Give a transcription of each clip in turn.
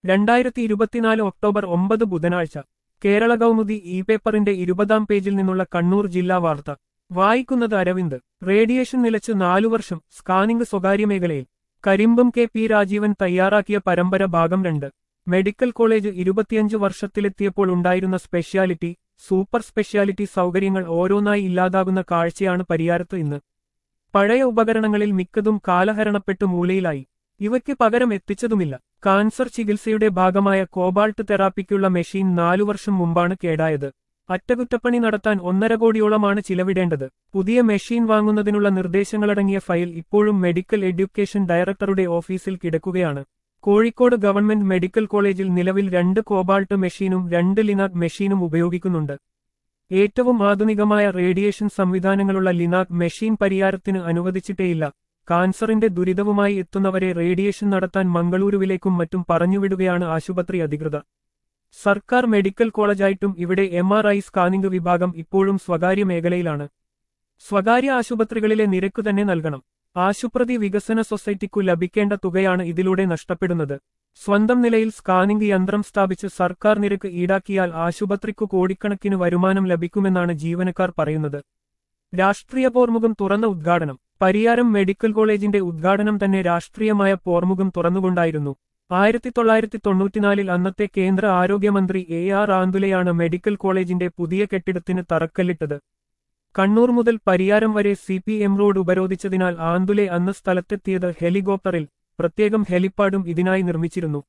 രണ്ടായിരത്തി ഇരുപത്തിനാല് ഒക്ടോബർ ഒമ്പത് ബുധനാഴ്ച കേരള കൗമുദി ഇ പേപ്പറിന്റെ ഇരുപതാം പേജിൽ നിന്നുള്ള കണ്ണൂർ ജില്ലാ വാർത്ത വായിക്കുന്നത് അരവിന്ദ് റേഡിയേഷൻ നിലച്ച് നാലു വർഷം സ്കാനിംഗ് സ്വകാര്യ മേഖലയിൽ കരിമ്പം കെ പി രാജീവൻ തയ്യാറാക്കിയ പരമ്പര ഭാഗം രണ്ട് മെഡിക്കൽ കോളേജ് ഇരുപത്തിയഞ്ച് വർഷത്തിലെത്തിയപ്പോൾ ഉണ്ടായിരുന്ന സ്പെഷ്യാലിറ്റി സൂപ്പർ സ്പെഷ്യാലിറ്റി സൗകര്യങ്ങൾ ഓരോന്നായി ഇല്ലാതാകുന്ന കാഴ്ചയാണ് പരിയാരത്ത് ഇന്ന് പഴയ ഉപകരണങ്ങളിൽ മിക്കതും കാലഹരണപ്പെട്ട് മൂലയിലായി ഇവയ്ക്ക് പകരം എത്തിച്ചതുമില്ല കാൻസർ ചികിത്സയുടെ ഭാഗമായ കോബാൾട്ട് തെറാപ്പിക്കുള്ള മെഷീൻ നാലു വർഷം മുമ്പാണ് കേടായത് അറ്റകുറ്റപ്പണി നടത്താൻ ഒന്നര കോടിയോളമാണ് ചിലവിടേണ്ടത് പുതിയ മെഷീൻ വാങ്ങുന്നതിനുള്ള നിർദ്ദേശങ്ങളടങ്ങിയ ഫയൽ ഇപ്പോഴും മെഡിക്കൽ എഡ്യൂക്കേഷൻ ഡയറക്ടറുടെ ഓഫീസിൽ കിടക്കുകയാണ് കോഴിക്കോട് ഗവൺമെന്റ് മെഡിക്കൽ കോളേജിൽ നിലവിൽ രണ്ട് കോബാൾട്ട് മെഷീനും രണ്ട് ലിനാക് മെഷീനും ഉപയോഗിക്കുന്നുണ്ട് ഏറ്റവും ആധുനികമായ റേഡിയേഷൻ സംവിധാനങ്ങളുള്ള ലിനാക് മെഷീൻ പരിയാരത്തിന് അനുവദിച്ചിട്ടേയില്ല കാൻസറിന്റെ ദുരിതവുമായി എത്തുന്നവരെ റേഡിയേഷൻ നടത്താൻ മംഗളൂരുവിലേക്കും മറ്റും പറഞ്ഞുവിടുകയാണ് ആശുപത്രി അധികൃതർ സർക്കാർ മെഡിക്കൽ കോളേജായിട്ടും ഇവിടെ എം ആർ ഐ സ്കാനിംഗ് വിഭാഗം ഇപ്പോഴും സ്വകാര്യ മേഖലയിലാണ് സ്വകാര്യ ആശുപത്രികളിലെ നിരക്ക് തന്നെ നൽകണം ആശുപ്രതി വികസന സൊസൈറ്റിക്കു ലഭിക്കേണ്ട തുകയാണ് ഇതിലൂടെ നഷ്ടപ്പെടുന്നത് സ്വന്തം നിലയിൽ സ്കാനിംഗ് യന്ത്രം സ്ഥാപിച്ച് സർക്കാർ നിരക്ക് ഈടാക്കിയാൽ ആശുപത്രിക്കു കോടിക്കണക്കിന് വരുമാനം ലഭിക്കുമെന്നാണ് ജീവനക്കാർ പറയുന്നത് രാഷ്ട്രീയ പോർമുഖം തുറന്ന ഉദ്ഘാടനം പരിയാരം മെഡിക്കൽ കോളേജിന്റെ ഉദ്ഘാടനം തന്നെ രാഷ്ട്രീയമായ പോർമുഖം തുറന്നുകൊണ്ടായിരുന്നു ആയിരത്തി തൊള്ളായിരത്തി തൊണ്ണൂറ്റിനാലിൽ അന്നത്തെ കേന്ദ്ര ആരോഗ്യമന്ത്രി എ ആർ ആന്തുലയാണ് മെഡിക്കൽ കോളേജിന്റെ പുതിയ കെട്ടിടത്തിന് തറക്കല്ലിട്ടത് കണ്ണൂർ മുതൽ പരിയാരം വരെ സി പി എം റോഡ് ഉപരോധിച്ചതിനാൽ ആന്തുലെ അന്ന് സ്ഥലത്തെത്തിയത് ഹെലികോപ്റ്ററിൽ പ്രത്യേകം ഹെലിപ്പാഡും ഇതിനായി നിർമ്മിച്ചിരുന്നു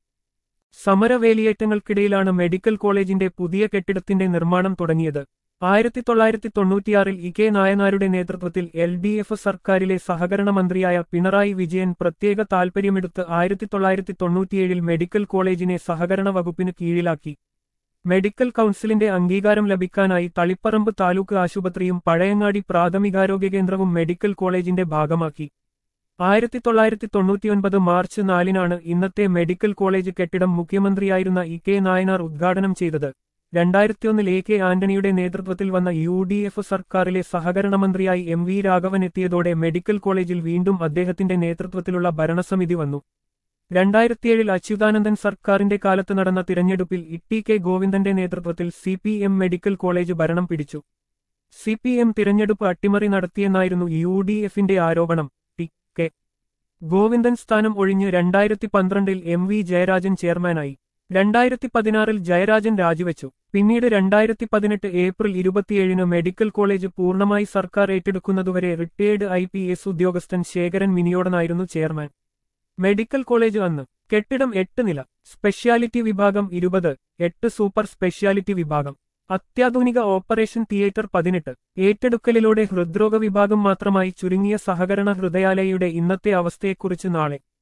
സമരവേലിയേറ്റങ്ങൾക്കിടയിലാണ് മെഡിക്കൽ കോളേജിന്റെ പുതിയ കെട്ടിടത്തിന്റെ നിർമ്മാണം തുടങ്ങിയത് ആയിരത്തി തൊള്ളായിരത്തി തൊണ്ണൂറ്റിയാറിൽ ഇ കെ നായനാരുടെ നേതൃത്വത്തിൽ എൽ ഡി എഫ് സർക്കാരിലെ സഹകരണ മന്ത്രിയായ പിണറായി വിജയൻ പ്രത്യേക താൽപര്യമെടുത്ത് ആയിരത്തി തൊള്ളായിരത്തി തൊണ്ണൂറ്റിയേഴിൽ മെഡിക്കൽ കോളേജിനെ സഹകരണ വകുപ്പിന് കീഴിലാക്കി മെഡിക്കൽ കൗൺസിലിന്റെ അംഗീകാരം ലഭിക്കാനായി തളിപ്പറമ്പ് താലൂക്ക് ആശുപത്രിയും പഴയങ്ങാടി പ്രാഥമികാരോഗ്യ കേന്ദ്രവും മെഡിക്കൽ കോളേജിന്റെ ഭാഗമാക്കി ആയിരത്തി തൊള്ളായിരത്തി തൊണ്ണൂറ്റിയൊൻപത് മാർച്ച് നാലിനാണ് ഇന്നത്തെ മെഡിക്കൽ കോളേജ് കെട്ടിടം മുഖ്യമന്ത്രിയായിരുന്ന ഇ കെ നായനാർ ഉദ്ഘാടനം ചെയ്തത് രണ്ടായിരത്തിയൊന്നിൽ എ കെ ആന്റണിയുടെ നേതൃത്വത്തിൽ വന്ന യു ഡി എഫ് സർക്കാരിലെ സഹകരണ മന്ത്രിയായി എം വി രാഘവൻ എത്തിയതോടെ മെഡിക്കൽ കോളേജിൽ വീണ്ടും അദ്ദേഹത്തിന്റെ നേതൃത്വത്തിലുള്ള ഭരണസമിതി വന്നു രണ്ടായിരത്തിയേഴിൽ അച്യുതാനന്ദൻ സർക്കാരിന്റെ കാലത്ത് നടന്ന തിരഞ്ഞെടുപ്പിൽ ഇ കെ ഗോവിന്ദന്റെ നേതൃത്വത്തിൽ C P M medical college ഭരണം പിടിച്ചു സി പി എം തിരഞ്ഞെടുപ്പ് അട്ടിമറി നടത്തിയെന്നായിരുന്നു യു ഡി എഫിന്റെ ആരോപണം ടി കെ ഗോവിന്ദൻ സ്ഥാനം ഒഴിഞ്ഞ് രണ്ടായിരത്തി പന്ത്രണ്ടിൽ എം വി ജയരാജൻ ചെയർമാനായി രണ്ടായിരത്തി പതിനാറിൽ ജയരാജൻ രാജിവെച്ചു പിന്നീട് രണ്ടായിരത്തി പതിനെട്ട് ഏപ്രിൽ ഇരുപത്തിയേഴിന് മെഡിക്കൽ കോളേജ് പൂർണ്ണമായി സർക്കാർ ഏറ്റെടുക്കുന്നതുവരെ റിട്ടയേർഡ് ഐ പി എസ് ഉദ്യോഗസ്ഥൻ ശേഖരൻ മിനിയോടനായിരുന്നു ചെയർമാൻ മെഡിക്കൽ കോളേജ് അന്ന് കെട്ടിടം എട്ട് നില സ്പെഷ്യാലിറ്റി വിഭാഗം ഇരുപത് എട്ട് സൂപ്പർ സ്പെഷ്യാലിറ്റി വിഭാഗം അത്യാധുനിക ഓപ്പറേഷൻ തിയേറ്റർ പതിനെട്ട് ഏറ്റെടുക്കലിലൂടെ ഹൃദ്രോഗ വിഭാഗം മാത്രമായി ചുരുങ്ങിയ സഹകരണ ഹൃദയാലയയുടെ ഇന്നത്തെ അവസ്ഥയെക്കുറിച്ച് നാളെ